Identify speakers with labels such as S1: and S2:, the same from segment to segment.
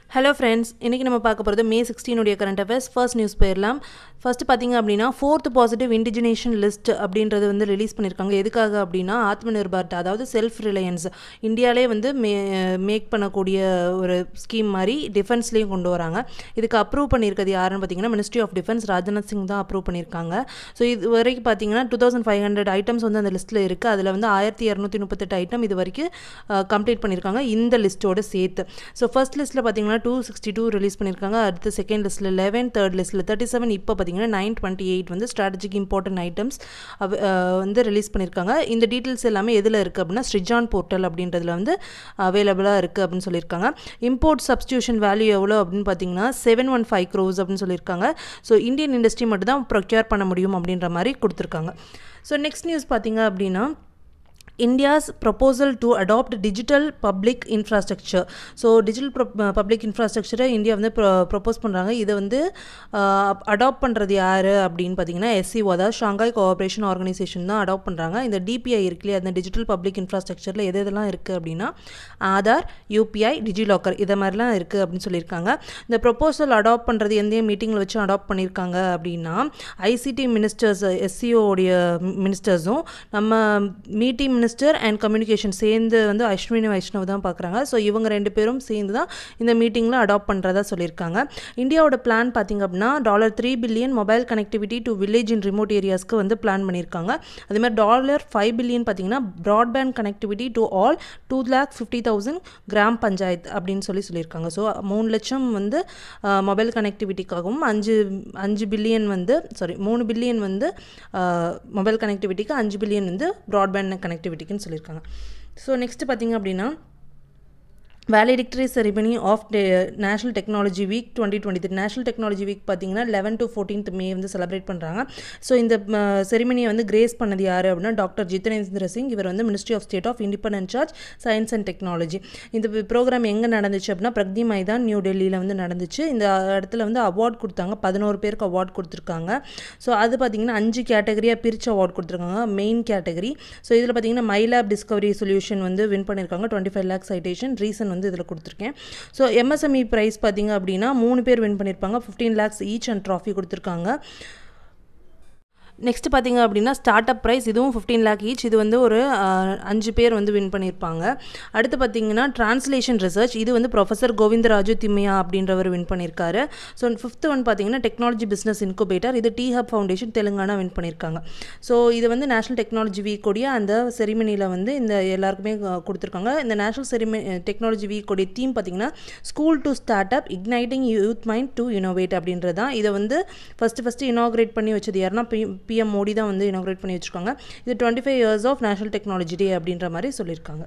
S1: hello friends இன்றைக்கி நம்ம பார்க்க போகிறது மே சிக்ஸ்டீனுடைய கரண்ட் அஃபேர்ஸ் ஃபர்ஸ்ட் நியூஸ் போயிடலாம் ஃபர்ஸ்ட் பார்த்தீங்க அப்படின்னா ஃபோர்த் பாசிட்டிவ் இண்டிஜினேஷன் லிஸ்ட் அப்படின்றது வந்து ரிலீஸ் பண்ணியிருக்காங்க எதுக்காக அப்படின்னா ஆத்ம நிர்பார்ட் அதாவது செல்ஃப் ரிலையன்ஸ் இந்தியாவிலே வந்து மே மேக் பண்ணக்கூடிய ஒரு ஸ்கீம் மாதிரி டிஃபென்ஸ்லேயும் கொண்டு வராங்க இதுக்கு அப்ரூவ் பண்ணியிருக்கிறது யாருன்னு பார்த்தீங்கன்னா ministry of defence Rajnath Singh தான் அப்ரூவ் பண்ணியிருக்காங்க ஸோ இது வரைக்கும் பார்த்தீங்கன்னா two thousand five hundred items வந்து அந்த லிஸ்ட்டில் இருக்குது அதில் வந்து ஆயிரத்தி இரநூத்தி முப்பத்தெட்டு ஐட்டம் இது வரைக்கும் கம்ப்ளீட் பண்ணியிருக்காங்க இந்த லிஸ்ட்டோட சேர்த்து ஸோ ஃபர்ஸ்ட் லிஸ்ட்டில் பார்த்தீங்கன்னா டூ சிக்ஸ்டி டூ ரிலீஸ் பண்ணியிருக்காங்க அடுத்து செகண்ட் லிஸ்ட்டில் லெவன் தேர்ட் லிஸ்ட்டில் தேர்ட்டி செவன் இப்போ பார்த்தீங்கன்னா நைன் டுவெண்ட்டி எயிட் வந்து ஸ்ட்ராட்டஜிக் இம்பார்ட்டன்ட் ஐட்டம்ஸ் வந்து ரிலீஸ் பண்ணியிருக்காங்க இந்த டீட்டெயில்ஸ் எல்லாமே எதில் இருக்குது அப்படின்னா ஸ்ரிஜான் போர்ட்டல் அப்படின்றதுல வந்து அவைலபிளாக இருக்குது அப்படின்னு சொல்லியிருக்காங்க இம்போர்ட் சப்ஸ்டியூஷன் வேல்யூ எவ்வளோ அப்படின்னு பார்த்தீங்கன்னா செவன் ஒன் ஃபைவ் க்ரோஸ் அப்படின்னு சொல்லியிருக்காங்க ஸோ இந்தியன் இண்டஸ்ட்ரி மட்டும் தான் ப்ரொக்யூர் பண்ண முடியும் அப்படின்ற மாதிரி கொடுத்துருக்காங்க ஸோ நெக்ஸ்ட் நியூஸ் பார்த்தீங்க அப்படின்னா India's proposal to adopt digital public infrastructure so digital public இன்ஃப்ராஸ்ட்ரக்சரை இந்தியா வந்து ப்ரப்போஸ் பண்ணுறாங்க இதை வந்து அடாப்ட் பண்ணுறது யார் அப்படின்னு பார்த்தீங்கன்னா எஸ்சிஓ அதாவது ஷாங்காய் கோஆப்ரேஷன் ஆர்கனைசேஷன் தான் அடாப்ட் பண்ணுறாங்க இந்த டிபிஐ இருக்குல்லையே அந்த டிஜிட்டல் பப்ளிக் இன்ஃப்ராஸ்ட்ரக்சரில் எது எதெல்லாம் இருக்குது அப்படின்னா ஆதார் யூபிஐ டிஜிலாக்கர் இதை மாதிரிலாம் இருக்குது அப்படின்னு சொல்லியிருக்காங்க இந்த ப்ரொப்போசல் அடாப்ட் பண்ணுறது எந்த மீட்டிங்கில் வச்சு அடாப்ட் பண்ணியிருக்காங்க அப்படின்னா ஐசிடி மினிஸ்டர்ஸ் எஸ்சிஓடைய மினிஸ்டர்ஸும் நம்ம மீட்டிங் மினிஸ்டர் அண்ட் கம்யூனிகேஷன் சேர்ந்து வந்து அஸ்வினி வைஷ்ணவ் தான் பார்க்குறாங்க ஸோ இவங்க ரெண்டு பேரும் சேர்ந்து தான் இந்த மீட்டிங்கில் அடாப்ட் பண்ணுறதா சொல்லியிருக்காங்க இந்தியாவோட பிளான் பார்த்திங்க அப்படின்னா dollar three billion mobile connectivity to village in remote ஏரியாஸ்க்கு வந்து பிளான் பண்ணியிருக்காங்க அதேமாதிரி டாலர் ஃபைவ் பில்லியன் பார்த்திங்கன்னா broadband connectivity to all two lakh fifty thousand gram panchayat அப்படின்னு சொல்லி சொல்லியிருக்காங்க ஸோ மூணு லட்சம் வந்து மொபைல் கனெக்டிவிட்டிக்காகவும் அஞ்சு அஞ்சு பில்லியன் வந்து சாரி மூணு பில்லியன் வந்து மொபைல் கனெக்டிவிட்டிக்கு அஞ்சு பில்லியன் வந்து ப்ராட்பேண்ட் கனெக்டிவிட்டிக்குன்னு சொல்லியிருக்காங்க ஸோ நெக்ஸ்ட் பார்த்திங்க அப்படின்னா valedictory ceremony of day national technology week twenty twenty three national technology week பார்த்தீங்கன்னா லெவன் டு ஃபோர்டீன்த் மே வந்து செலிப்ரேட் பண்ணுறாங்க ஸோ இந்த செரிமனியை வந்து கிரேஸ் பண்ணது யார் அப்படின்னா டாக்டர் ஜிதேந்திர சிங் இவர் வந்து ministry of state of independent charge science and technology இந்த ப்ரோக்ராம் எங்கே நடந்துச்சு அப்படின்னா பிரக்தி மைதான் நியூ டெல்லியில் வந்து நடந்துச்சு இந்த இடத்துல வந்து அவார்ட் கொடுத்தாங்க பதினோரு பேருக்கு அவார்ட் கொடுத்துருக்காங்க ஸோ அது பார்த்திங்கன்னா அஞ்சு கேட்டகரியாக பிரித்து அவார்ட் கொடுத்துருக்காங்க மெயின் கேட்டகரி ஸோ இதில் பார்த்திங்கன்னா மைலாப் டிஸ்கவரி சொல்யூஷன் வந்து வின் பண்ணியிருக்காங்க twenty five lakh citation reason வந்து இதில் கொடுத்துருக்கேன் ஸோ எம்எஸ்எம்இ ப்ரைஸ் பார்த்தீங்க அப்படின்னா மூணு பேர் வின் பண்ணியிருப்பாங்க fifteen lakhs each and trophy கொடுத்துருக்காங்க நெக்ஸ்ட் பார்த்தீங்க அப்படின்னா ஸ்டார்ட் அப் ப்ரைஸ் இதுவும் ஃபிஃப்டீன் லேக் ஈச் இது வந்து ஒரு அஞ்சு பேர் வந்து வின் பண்ணியிருப்பாங்க அடுத்து பார்த்தீங்கன்னா டிரான்ஸ்லேஷன் ரிசர்ச் இது வந்து ப்ரொஃபஸர் கோவிந்தராஜு திம்மையா அப்படின்றவர் வின் பண்ணியிருக்காரு ஸோ ஃபிஃப்த் ஒன் பார்த்தீங்கன்னா டெக்னாலஜி பிஸ்னஸ் இன்குபேட்டர் இது T hub foundation Telangana win பண்ணியிருக்காங்க ஸோ இது வந்து நேஷனல் டெக்னாலஜி வீக்கோடைய அந்த செரிமனியில் வந்து இந்த எல்லாருக்குமே கொடுத்துருக்காங்க இந்த நேஷனல் செரிமனி டெக்னாலஜி வீக்கோடைய தீம் பார்த்தீங்கன்னா school to startup igniting youth mind to innovate அப்படின்றது தான் இதை வந்து ஃபஸ்ட்டு ஃபஸ்ட்டு இனாக்ரேட் பண்ணி வச்சது யாருன்னா பிஎம் மோடி தான் வந்து இனாக்ரேட் பண்ணி வச்சுருக்காங்க இது twenty five years of national technology day அப்படின்ற மாதிரி சொல்லியிருக்காங்க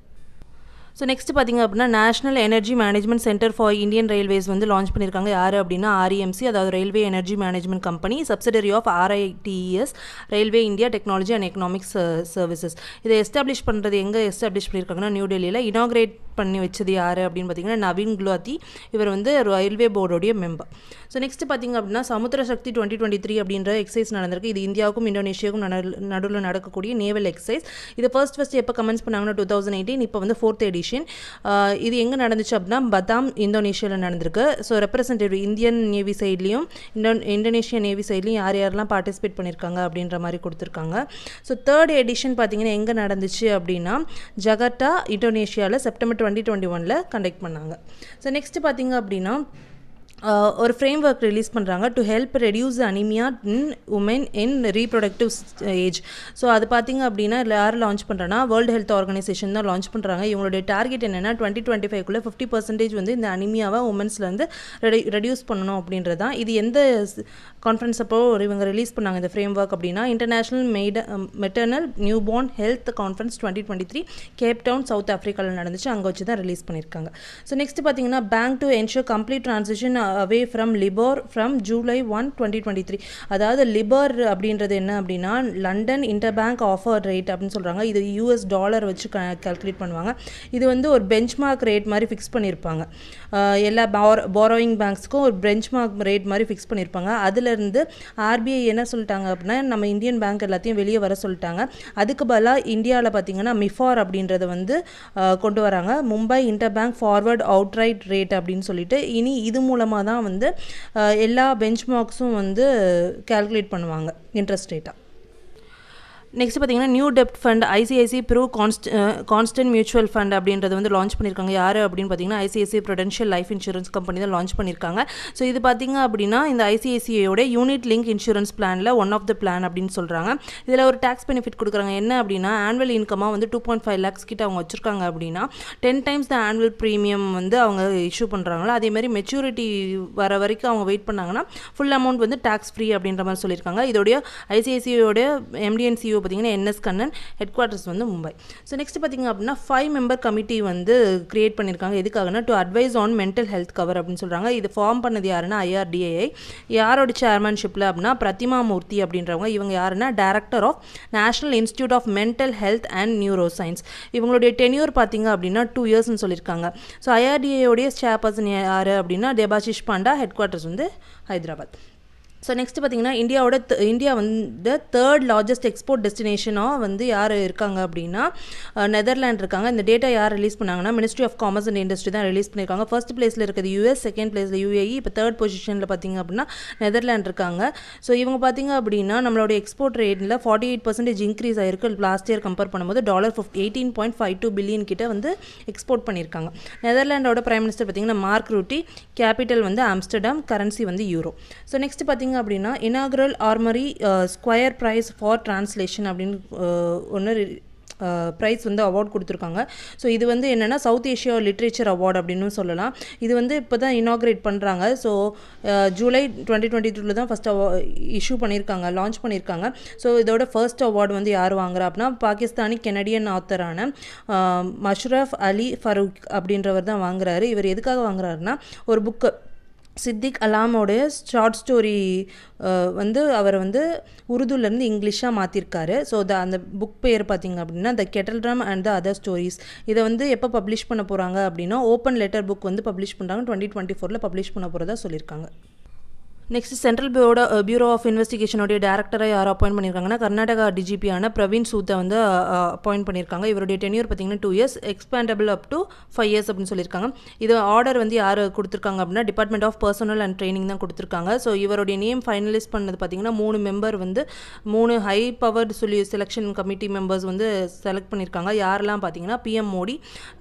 S1: ஸோ நெக்ஸ்ட் பார்த்திங்க அப்படின்னா national energy management centre for Indian railways வந்து லான்ச் பண்ணியிருக்காங்க யார் அப்படின்னா ஆர்இஎம்சி அதாவது railway energy management company subsidiary of RITES railway India technology and economics services இதை எஸ்டாப்ளிஷ் பண்ணுறது எங்கே எஸ்டாப்ளிஷ் பண்ணியிருக்காங்கன்னா நியூ டெல்லியில் இனாக்ரேட் பண்ணி வச்சது யார் அப்படின்னு பார்த்தீங்கன்னா நவீன் குலாத்தி இவர் வந்து ரயில்வே போர்டோடைய மெம்பர் ஸோ நெக்ஸ்ட் பார்த்திங்க அப்படின்னா Samudra Shakti twenty twenty three அப்படின்ற எக்ஸசைஸ் நடந்திருக்கு இது இந்தியாவுக்கும் இந்தோனேஷியாவுக்கும் நடுவில் நடக்கக்கூடிய நேவல் எக்ஸசைஸ் இது ஃபர்ஸ்ட் ஃபஸ்ட் எப்போ கமெண்ட்ஸ் பண்ணாங்கன்னா டூ தௌசண்ட் எயிட்டீன் இப்போ வந்து ஃபோர்த் எடிஷன் இது எங்கே நடந்துச்சு அப்படின்னா பதாம் இந்தோனேஷியாவில் நடந்திருக்கு ஸோ ரெப்ரசன்டேட்டிவ் இந்தியன் நேவி சைட்லேயும் இந்தோ இந்தோனேஷியா நேவி சைட்லேயும் யார் யாரெல்லாம் பார்ட்டிசிபேட் பண்ணியிருக்காங்க அப்படின்ற மாதிரி கொடுத்துருக்காங்க ஸோ தேர்ட் எடிஷன் பார்த்தீங்கன்னா எங்கே நடந்துச்சு அப்படின்னா ஜகர்ட்டா இந்தோனேஷியாவில் செப்டம்பர் டுவெண்ட்டி டுவெண்ட்டி ஒனில் கண்டக்ட் பண்ணாங்க ஸோ நெக்ஸ்ட் பார்த்தீங்க அப்படின்னா ஒரு ஃப்ரேம் ஒர்க் ரிலீஸ் பண்ணுறாங்க to help reduce anaemia in women in reproductive age so அது பார்த்திங்க அப்படின்னா யார் லான்ச் பண்ணுறேன்னா வேர்ல்டு ஹெல்த் ஆர்கனைசேஷன் தான் லான்ச் பண்ணுறாங்க இவங்களுடைய டார்கெட் என்னென்னா டுவெண்ட்டி டுவெண்ட்டி ஃபைவ்க்குள்ளே ஃபிஃப்டி பர்சன்டேஜ் வந்து இந்த அனிமியாவை உமன்ஸில் வந்து ரெடி ரெடியூஸ் பண்ணணும் அப்படின்றது தான் இது எந்த கான்ஃபரன்ஸ் அப்போ இவங்க ரிலீஸ் பண்ணாங்க இந்த ஃப்ரேம் ஒர்க் அப்படின்னா இன்டர்நேஷனல் மெய்ட maternal newborn health conference twenty twenty three Cape Town South ஆஃப்ரிக்காவில் நடந்துச்சு அங்கே வச்சு தான் ரிலீஸ் பண்ணியிருக்காங்க ஸோ நெக்ஸ்ட் பார்த்தீங்கன்னா bank to ensure complete transition away from LIBOR from July one twenty twenty three அதாவது லிபர் அப்படின்றது என்ன அப்படின்னா London interbank offer rate அப்படின்னு சொல்கிறாங்க இது யூஎஸ் டாலர் வச்சு கால்குலேட் பண்ணுவாங்க இது வந்து ஒரு பெஞ்ச்மார்க் ரேட் மாதிரி ஃபிக்ஸ் பண்ணியிருப்பாங்க எல்லா பார் பாரோயிங் பேங்க்ஸ்க்கும் ஒரு பெஞ்ச்மார்க் ரேட் மாதிரி ஃபிக்ஸ் பண்ணியிருப்பாங்க அதுலேருந்து ஆர்பிஐ என்ன சொல்லிட்டாங்க அப்படின்னா நம்ம இந்தியன் பேங்க் எல்லாத்தையும் வெளியே வர சொல்லிட்டாங்க அதுக்கு பதிலாக இந்தியாவில் பார்த்தீங்கன்னா மிஃபார் அப்படின்றத வந்து கொண்டு வராங்க Mumbai interbank forward outright rate அப்படின்னு சொல்லிட்டு இனி இது மூலமாக தான் வந்து எல்லா பெஞ்ச்மார்க்ஸும் வந்து கேல்குலேட் பண்ணுவாங்க இன்ட்ரெஸ்ட் ரேட்டாக நெக்ஸ்ட் பார்த்தீங்கன்னா நியூ டெப்ட் ஃபண்ட் ஐசிஐசி ப்ரூ கான்ஸ்ட் கான்ஸ்டன்ட் மியூச்சுவல் ஃபண்ட் அப்படின்றது வந்து லான்ச் பண்ணியிருக்காங்க யார் அப்படின்னு பார்த்தீங்கன்னா ICICI prudential life insurance company தான் லான்ச் பண்ணியிருக்காங்க ஸோ இது பார்த்தீங்க அப்படின்னா இந்த ஐசிஐசியோட யூனிட் லிங்க் இன்சூரன்ஸ் பிளானில் ஒன் ஆஃப் த பிளான் அப்படின்னு சொல்கிறாங்க இதில் ஒரு டேக்ஸ் பெனிஃபிட் கொடுக்குறாங்க என்ன அப்படின்னா ஆனுவல் இன்கமாக வந்து டூ பாயிண்ட் ஃபைவ் லேக்ஸ் கிட்ட அவங்க வச்சுருக்காங்க அப்படின்னா ten times the annual premium வந்து அவங்க இஷ்யூ பண்ணுறாங்களோ அதேமாதிரி மெச்சூரிட்டி வர வரைக்கும் அவங்க வெயிட் பண்ணாங்கன்னா ஃபுல் அமௌண்ட் வந்து டேக்ஸ் ஃப்ரீ அப்படின்ற மாதிரி சொல்லியிருக்காங்க இதோடைய ஐசிஐசியோட எம்டிஎன்சிஓ பார்த்தீங்கன்னா என்எஸ் கண்ணன் ஹெட் குவார்ட்டர்ஸ் வந்து மும்பை ஸோ நெக்ஸ்ட் பார்த்தீங்க அப்படின்னா ஃபைவ் மெம்பர் கமிட்டி வந்து கிரியேட் பண்ணியிருக்காங்க எதுக்காகனா to advise on mental health cover அப்படின்னு சொல்கிறாங்க இது ஃபார்ம் பண்ணது யாருன்னா ஐஆர்டிஏஐ யாரோட சேர்மன்ஷிப்பில் அப்படின்னா பிரதிமா மூர்த்தி அப்படின்றவங்க இவங்க யாருன்னா director of national institute of mental health and neuroscience இவங்களுடைய டென்யூர் பார்த்தீங்க அப்படின்னா டூ இயர்ஸ்னு சொல்லியிருக்காங்க ஸோ ஐஆர்டிஏயோடைய சேர்பர்சன் யார் அப்படின்னா தேபாஷிஷ் பாண்டா ஹெட் குவார்ட்டர்ஸ் வந்து ஹைதராபாத் ஸோ நெக்ஸ்ட் பார்த்தீங்கன்னா இந்தியாவோட இந்தியா வந்து தேர்ட் லார்ஜஸ்ட் எக்ஸ்போர்ட் டெஸ்டினேஷனாக வந்து யார் இருக்காங்க அப்படின்னா நெதர்லாண்ட் இருக்காங்க இந்த டேட்டா யார் ரிலீஸ் பண்ணாங்கன்னா ministry of commerce and industry தான் ரிலீஸ் பண்ணியிருக்காங்க ஃபர்ஸ்ட் பிளேஸில் இருக்கிறது யூஎஸ் செகண்ட் பிளேஸில் யூஏஇ இப்போ தேர்ட் பொசிஷனில் பார்த்தீங்க அப்படின்னா நெதர்லாண்ட் இருக்காங்க ஸோ இவங்க பார்த்தீங்க அப்படின்னா நம்மளோட எக்ஸ்போர்ட் ரேட்டில் ஃபார்ட்டி எயிட் பர்சன்டேஜ் இன்க்ரீஸ் ஆயிருக்கு லாஸ்ட் இயர் கம்பேர் பண்ணும்போது டாலர் ஃபிஃப்ட் eighteen point five two billion கிட்ட வந்து எக்ஸ்போர்ட் பண்ணியிருக்காங்க நெதர்லாண்டோட பிரைம் மினிஸ்டர் பார்த்தீங்கன்னா மார்க் ரூட்டி கேபிட்டல் வந்து ஆம்ஸ்டர்டாம் கரன்சி வந்து யூரோ ஸோ நெக்ஸ்ட் பார்த்தீங்க அப்படின்னா inaugural armory square prize for translation அப்படின்னு ஒன்று ப்ரைஸ் வந்து அவார்ட் கொடுத்துருக்காங்க ஸோ இது வந்து என்னென்னா சவுத் ஏஷியா லிட்ரேச்சர் அவார்டு அப்படின்னு சொல்லலாம் இது வந்து இப்போ தான் இனாக்ரேட் பண்ணுறாங்க ஸோ ஜூலை டுவெண்ட்டி டுவெண்ட்டி டூவில் தான் ஃபஸ்ட் அவா இஷ்யூ பண்ணியிருக்காங்க லான்ச் பண்ணியிருக்காங்க ஸோ இதோட ஃபர்ஸ்ட் அவார்டு வந்து யார் வாங்குறா அப்படின்னா பாகிஸ்தானி கெனடியன் ஆத்தரான மஷ்ரஃப் அலி ஃபரூக் அப்படின்றவர் தான் வாங்குறாரு இவர் எதுக்காக வாங்குறாருன்னா ஒரு புக்கு சித்திக் அலாமோடைய ஷார்ட் ஸ்டோரி வந்து அவர் வந்து உருதுலேருந்து இங்கிலீஷாக மாற்றிருக்காரு ஸோ த அந்த புக் பேர் பார்த்திங்க அப்படின்னா the kettle drum and the other stories இதை வந்து எப்போ பப்ளிஷ் பண்ண போகிறாங்க அப்படின்னா ஓப்பன் லெட்டர் புக் வந்து பப்ளிஷ் பண்ணுறாங்க டுவெண்ட்டி டுவெண்ட்டி ஃபோரில் பப்ளிஷ் பண்ண போகிறதா சொல்லியிருக்காங்க next central bureau bureau of இன்வெஸ்டிகேஷனுடைய டேரக்டரை யார் அப்பாயிண்ட் பண்ணியிருக்காங்கன்னா கர்நாடகா டிஜிபியான பிரவீன் சூத்தை வந்து அப்பாயிண்ட் பண்ணியிருக்காங்க இவருடைய டென்யூர் பார்த்தீங்கன்னா two years expandable up to five years அப்படின்னு சொல்லியிருக்காங்க இது ஆர்டர் வந்து யார் கொடுத்துருக்காங்க அப்படின்னா department of personnel and training தான் கொடுத்துருக்காங்க ஸோ இவருடைய நேம் ஃபைனலைஸ் பண்ணது பார்த்தீங்கன்னா மூணு மெம்பர் வந்து மூணு ஹை பவர்டு சொல்லி செலெக்ஷன் கமிட்டி மெம்பர்ஸ் வந்து செலக்ட் பண்ணியிருக்காங்க யாரெல்லாம் பார்த்தீங்கன்னா பிஎம் மோடி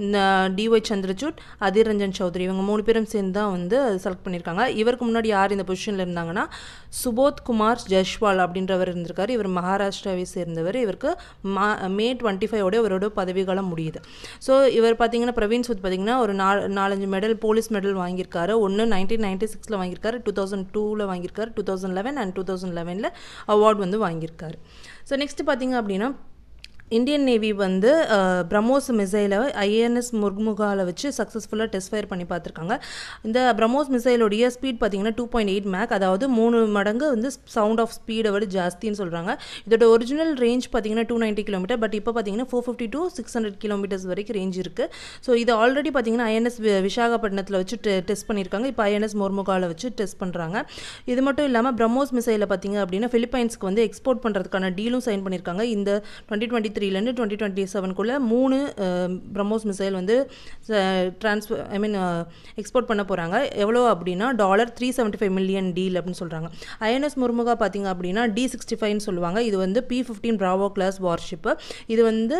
S1: டிஒய் சந்திரசூட் அதிர் ரஞ்சன் சௌத்ரி இவங்க மூணு பேரும் சேர்ந்து தான் வந்து செலக்ட் பண்ணியிருக்காங்க இவருக்கு முன்னாடி யார் இந்த பொசிஷனில் இருந்தாங்கன்னா சுபோத் குமார் ஜெஷ்வால் அப்படின்றவர் இருந்திருக்காரு இவர் மகாராஷ்டிராவை சேர்ந்தவர் இவருக்கு மா மே டுவெண்ட்டி ஃபைவோட இவரோட பதவிகாலம் முடியுது ஸோ இவர் பார்த்தீங்கன்னா பிரவீன் சூத் பார்த்தீங்கன்னா ஒரு நா நாலஞ்சு மெடல் போலீஸ் மெடல் வாங்கியிருக்காரு ஒன்று நைன்டீன் நைன்டி சிக்ஸில் வாங்கியிருக்காரு டூ தௌசண்ட் டூவில் வாங்கியிருக்காரு two thousand eleven and two thousand லெவனில் அவார்ட் வந்து வாங்கியிருக்காரு ஸோ நெக்ஸ்ட் பார்த்தீங்க அப்படின்னா இந்தியன் நேவி வந்து பிரம்மோஸ் மிசைலை ஐஎன்எஸ் முர்முகாவில் வச்சு சக்ஸஸ்ஃபுல்லாக டெஸ்ட் ஃபயர் பண்ணி பார்த்துருக்காங்க இந்த பிரம்மோஸ் மிசைலோடைய ஸ்பீட் பார்த்தீங்கன்னா டூ பாயிண்ட் எயிட் மேக் அதாவது மூணு மடங்கு வந்து சவுண்ட் ஆஃப் ஸ்பீடை விட ஜாஸ்தின்னு சொல்கிறாங்க இதோட ஒரிஜினல் ரேஞ்ச் பார்த்தீங்கன்னா டூ நைன்ட்டி கிலோமீட்டர் பட் இப்போ பார்த்தீங்கன்னா four fifty to six hundred kilometres வரைக்கும் ரேஞ்ச் இருக்குது ஸோ இது ஆல்ரெடி பார்த்தீங்கன்னா ஐஎன்எஸ் விசாகப்பட்டினத்தில் வச்சு டெஸ்ட் பண்ணியிருக்காங்க இப்போ ஐஎன்எஸ் முர்முகாவில் வச்சு டெஸ்ட் பண்ணுறாங்க இது மட்டும் இல்லாமல் பிரம்மோஸ் மிசைலை பார்த்தீங்க அப்படின்னா ஃபிலிப்பைன்ஸ்க்கு வந்து எக்ஸ்போர்ட் பண்ணுறதுக்கான டீலும் சைன் பண்ணியிருக்காங்க இந்த டுவெண்ட்டி டுவெண்ட்டி த்ரீலேருந்து டுவெண்ட்டி டுவெண்ட்டி செவனுக்குள்ளே மூணு பிரம்மோஸ் மிசைல் வந்து ட்ரான்ஸ்ஃபர் ஐ மீன் எக்ஸ்போர்ட் பண்ண போகிறாங்க எவ்வளோ அப்படின்னா dollar three seventy five million deal அப்படின்னு சொல்கிறாங்க ஐஎன்எஸ் முர்முகா பார்த்தீங்க அப்படின்னா டி சிக்ஸ்டி ஃபைவ்னு சொல்லுவாங்க இது வந்து B fifteen bravo class warship இது வந்து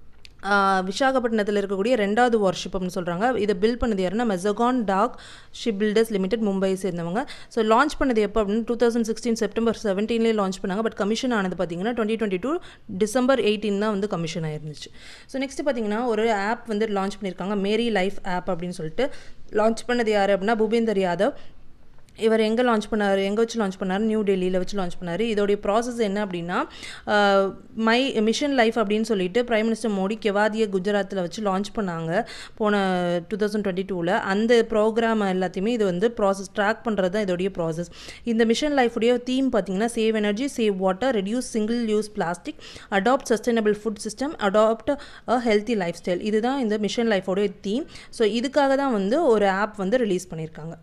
S1: விசாகப்பட்டினத்தில் இருக்கக்கூடிய ரெண்டாவது வார்ஷிப் அப்படின்னு சொல்கிறாங்க இதை பில்ட் பண்ணது யாருன்னா Mazagon dock ship builders limited மும்பையை சேர்ந்தவங்க ஸோ லான்ச் பண்ணது எப்போ அப்படின்னு டூ தௌசண்ட் சிக்ஸ்டீன் செப்டம்பர் செவன்டீன்லேயே லான்ச் பண்ணாங்க பட் கமிஷன் ஆனது பார்த்தீங்கன்னா twenty twenty two December eighteen தான் வந்து கமிஷன் ஆயிருந்துச்சு ஸோ நெக்ஸ்ட் பார்த்தீங்கன்னா ஒரு ஆப் வந்து லான்ச் பண்ணியிருக்காங்க மேரி லைஃப் ஆப் அப்படின்னு சொல்லிட்டு லான்ச் பண்ணது யார் அப்படின்னா பூபேந்தர் யாதவ் இவர் எங்கே லான்ச் பண்ணார் எங்கே வச்சு லான்ச் பண்ணார் நியூ டெல்லியில் வச்சு லான்ச் பண்ணார் இதோடைய ப்ராசஸ் என்ன அப்படின்னா மை மிஷன் லைஃப் அப்படின்னு சொல்லிட்டு பிரைம் மினிஸ்டர் மோடி கெவாதிய குஜராத்தில் வச்சு லான்ச் பண்ணாங்க போன டூ தௌசண்ட் டுவெண்ட்டி டூவில் அந்த ப்ரோக்ராம் எல்லாத்தையுமே இது வந்து ப்ராசஸ் ட்ராக் பண்ணுறது தான் இதோடைய ப்ராசஸ் இந்த மிஷன் லைஃபுடைய தீம் பார்த்தீங்கன்னா save energy save water reduce single use plastic adopt sustainable food system adopt a healthy lifestyle இதுதான் இந்த மிஷன் லைஃபோடைய தீம் ஸோ இதுக்காக தான் வந்து ஒரு ஆப் வந்து ரிலீஸ் பண்ணியிருக்காங்க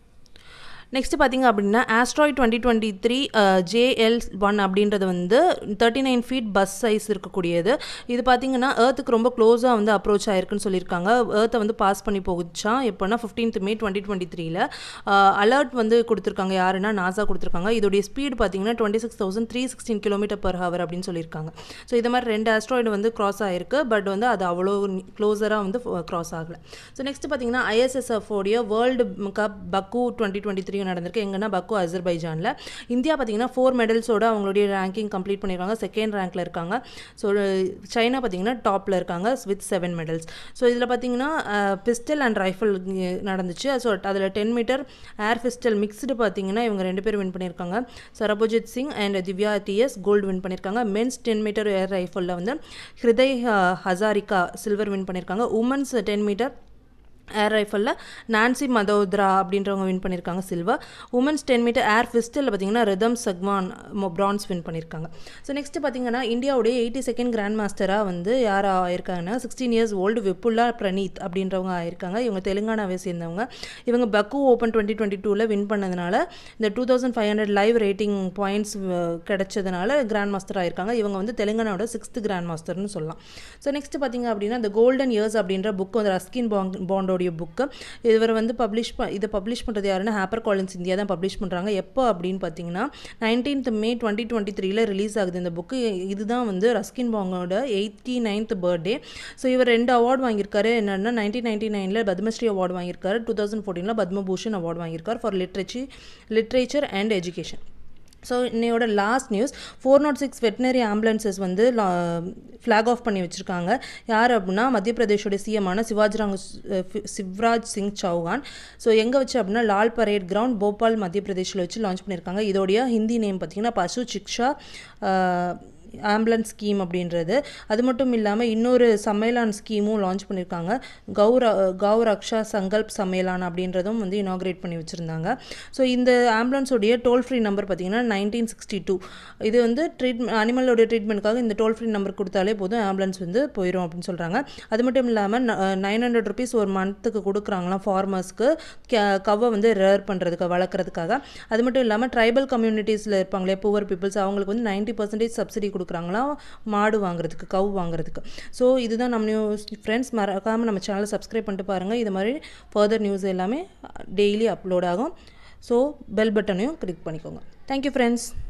S1: நெக்ஸ்ட் பார்த்தீங்க அப்படின்னா asteroid twenty twenty three JL one அப்படின்றது வந்து thirty nine feet bus size இருக்கக்கூடியது இது பார்த்தீங்கன்னா ஏர்த்துக்கு ரொம்ப க்ளோஸாக வந்து அப்ரோச் ஆயிருக்குன்னு சொல்லியிருக்காங்க ஏர்த்தை வந்து பாஸ் பண்ணி போகுச்சான் எப்போனா ஃபிஃப்டீன்த் மே டுவெண்ட்டி டுவெண்ட்டி த்ரீல அலர்ட் வந்து கொடுத்துருக்காங்க யாருன்னா நாசா கொடுத்துருக்காங்க இதோடைய ஸ்பீடு பார்த்தீங்கன்னா twenty six thousand three sixteen kilometre per hour அப்படின்னு சொல்லியிருக்காங்க ஸோ இது மாதிரி ரெண்டு ஆஸ்ட்ராய்டு வந்து கிராஸ் ஆயிருக்கு பட் வந்து அது அவ்வளோ க்ளோஸராக வந்து கிராஸ் ஆகலை ஸோ நெக்ஸ்ட் பார்த்தீங்கன்னா ஐஎஸ்எஸ்எஃப் உடைய world cup Baku twenty twenty three நடந்திருக்கு எங்கன்னா பக்கு அசர்பைஜானில் இந்தியா பார்த்தீங்கன்னா ஃபோர் மெடல்ஸோட அவங்களுடைய ரேங்கிங் கம்ப்ளீட் பண்ணியிருக்காங்க செகண்ட் ரேங்க்கில் இருக்காங்க ஸோ சைனா பார்த்தீங்கன்னா டாப்பில் இருக்காங்க வித் செவன் மெடல்ஸ் ஸோ இதில் பார்த்தீங்கன்னா பிஸ்டல் அண்ட் ரைஃபிள் நடந்துச்சு ஸோ அதில் ten metre air pistol mixed பார்த்தீங்கன்னா இவங்க ரெண்டு பேரும் வின் பண்ணியிருக்காங்க Sarabjot Singh and Divya TS gold win பண்ணியிருக்காங்க மென்ஸ் டென் மீட்டர் ஏர் ரைஃபிளில் வந்து ஹிருதய் ஹசாரிகா சில்வர் வின் பண்ணியிருக்காங்க உமன்ஸ் டென் மீட்டர் ஏர் ரைஃபிளில் நான்சி மதோத்ரா அப்படின்றவங்க வின் பண்ணியிருக்காங்க silver women's ten metre air ஃபிஸ்டலில் பார்த்தீங்கன்னா ரிதம் சக்வான் பிரான்ஸ் வின் பண்ணியிருக்காங்க ஸோ நெக்ஸ்ட் பார்த்தீங்கன்னா இந்தியாவுடைய எயிட்டி செகண்ட் கிராண்ட் மாஸ்டராக வந்து யார் ஆயிருக்காங்கன்னா sixteen years old Vuppala Praneeth அப்படின்றவங்க ஆயிருக்காங்க இவங்க தெலுங்கானாவை சேர்ந்தவங்க இவங்க பக்கு ஓப்பன் டுவெண்ட்டி டுவெண்ட்டி டூவில் வின் பண்ணதுனால இந்த two thousand five hundred live rating points கிடைச்சதுனால கிராண்ட் மாஸ்டர் ஆயிருக்காங்க இவங்க வந்து தெலுங்கானாவோட சிக்ஸ்த் கிராண்ட் மாஸ்டர்னு சொல்லலாம் ஸோ நெக்ஸ்ட் பார்த்தீங்க அப்படின்னா இந்த கோல்டன் இயர்ஸ் அப்படின்ற புக் வந்து ரஸ்கின் பாண்ட் பாண்டோடைய புக்கு இவர் வந்து பப்ளிஷ் ப இதை பப்ளிஷ் பண்ணுறது யாருன்னா ஹேப்பர் காலின்ஸ் இந்தியா தான் பப்ளிஷ் பண்ணுறாங்க எப்போ அப்படின்னு பார்த்தீங்கன்னா நைன்டீன்த் மே டுவெண்ட்டி டுவெண்ட்டி த்ரீல ரிலீஸ் ஆகுது இந்த புக்கு இதுதான் வந்து ரஸ்கின் பாங்கோட எயிட்டி நைன்த் பர்த்டே ஸோ இவர் ரெண்டு அவார்டு வாங்கியிருக்காரு என்னென்னா நைன்டீன் நைன்டி நைனில் பத்மஸ்ரீ அவார்டு வாங்கியிருக்காரு டூ தௌசண்ட் ஃபோர்டீனில் பத்மபூஷன் அவார்டு வாங்கியிருக்காரு for literature literature and education so இன்னையோட last news four nought six veterinary ambulances வந்து ஃப்ளாக் ஆஃப் பண்ணி வச்சுருக்காங்க யார் அப்படின்னா மத்திய பிரதேஷோட சிஎமான சிவாஜிராங் சிவ்ராஜ் சிங் சௌஹான் ஸோ எங்கே வச்சு அப்படின்னா லால் பரேட் கிரவுண்ட் போபால் மத்திய பிரதேஷில் வச்சு லான்ச் பண்ணியிருக்காங்க இதோடைய ஹிந்தி நேம் பார்த்தீங்கன்னா பசு சிக்ஷா ஆம்புலன்ஸ் ஸ்கீம் அப்படின்றது அது மட்டும் இல்லாமல் இன்னொரு சம்மேளான் ஸ்கீமும் லான்ச் பண்ணியிருக்காங்க கௌர கௌ ரக்ஷா சங்கல்ப் சம்மேளான் அப்படின்றதும் வந்து இனாக்ரேட் பண்ணி வச்சுருந்தாங்க ஸோ இந்த ஆம்புலன்ஸோடைய டோல் ஃப்ரீ நம்பர் பார்த்தீங்கன்னா நைன்டீன் சிக்ஸ்டி டூ இது வந்து ட்ரீட் அனிமலோட ட்ரீட்மெண்ட்காக இந்த டோல் ஃப்ரீ நம்பர் கொடுத்தாலே போதும் ஆம்புலன்ஸ் வந்து போயிடும் அப்படின்னு சொல்கிறாங்க அது மட்டும் இல்லாமல் நைன் ஹண்ட்ரட் ருபீஸ் ஒரு மந்த்துக்கு கொடுக்குறாங்களாம் ஃபார்மர்ஸ்க்கு கவ்வை வந்து ரேர் பண்ணுறதுக்கு வளர்க்குறதுக்காக அது மட்டும் இல்லாமல் ட்ரைபல் கம்யூனிட்டிஸில் இருப்பாங்களே புவர் பீப்புள்ஸ் அவங்களுக்கு வந்து நைன்ட்டி பர்சன்டேஜ் சப்சிடி கொடுக்குறாங்களா மாடு வாங்குறதுக்கு கவு வாங்குறதுக்கு ஸோ இதுதான் நம்ம நியூஸ் ஃப்ரெண்ட்ஸ் மறக்காமல் நம்ம சேனலை சப்ஸ்கிரைப் பண்ணிட்டு பாருங்கள் இது மாதிரி ஃபர்தர் நியூஸ் எல்லாமே டெய்லி அப்லோட் ஆகும் ஸோ பெல் பட்டனையும் கிளிக் பண்ணிக்கோங்க தேங்க்யூ ஃப்ரெண்ட்ஸ்